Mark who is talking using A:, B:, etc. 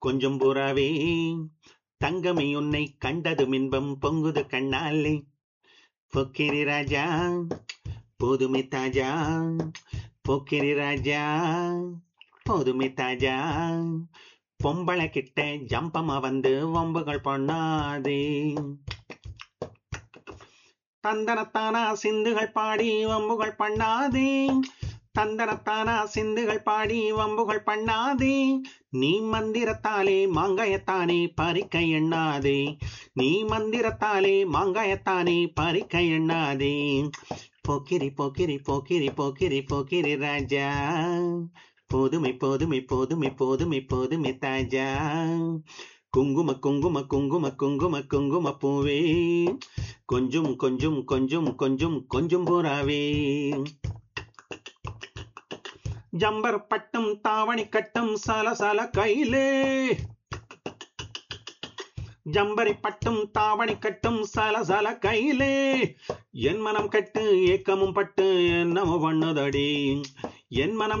A: கொஞ்சம் புறாவே தங்கமே உன்னை கண்டதும் இன்பம் பொங்குது கண்ணாலே பொக்கிரி ராஜா போதுமை தாஜா பொக்கிரி ராஜா போதுமை தாஜா பொம்பளை கிட்ட ஜம்பமா வந்து வம்புகள் பண்ணாதே தந்தனத்தானா சிந்துகள் பாடி வம்புகள் பண்ணாதே தந்தனத்தானா சிந்துகள் பாடி வம்புகள் பண்ணாதே நீ மந்திரத்தாலே மாங்காயத்தானே பறிக்க எண்ணாதே நீ மந்திரத்தாலே மாங்காயத்தானே பறிக்க எண்ணாதே போக்கிரி போக்கிரி போக்கிரி போக்கிரி போக்கிரி ராஜா போதுமை போதுமை போதுமை போதுமை போதுமை தாஜா குங்கும குங்கும குங்கும குங்கும குங்கும பூவே கொஞ்சம் கொஞ்சம் கொஞ்சம் கொஞ்சம் கொஞ்சம் புறாவே ஜம்பர் பட்டம் தாவணி கட்டம் சல சல கையிலே ஜம்பரி பட்டும் தாவணி கட்டும் சல சல கையிலே என் மனம் கட்டு ஏக்கமும் பட்டு என்னமோ பண்ணுதடி என் மனம்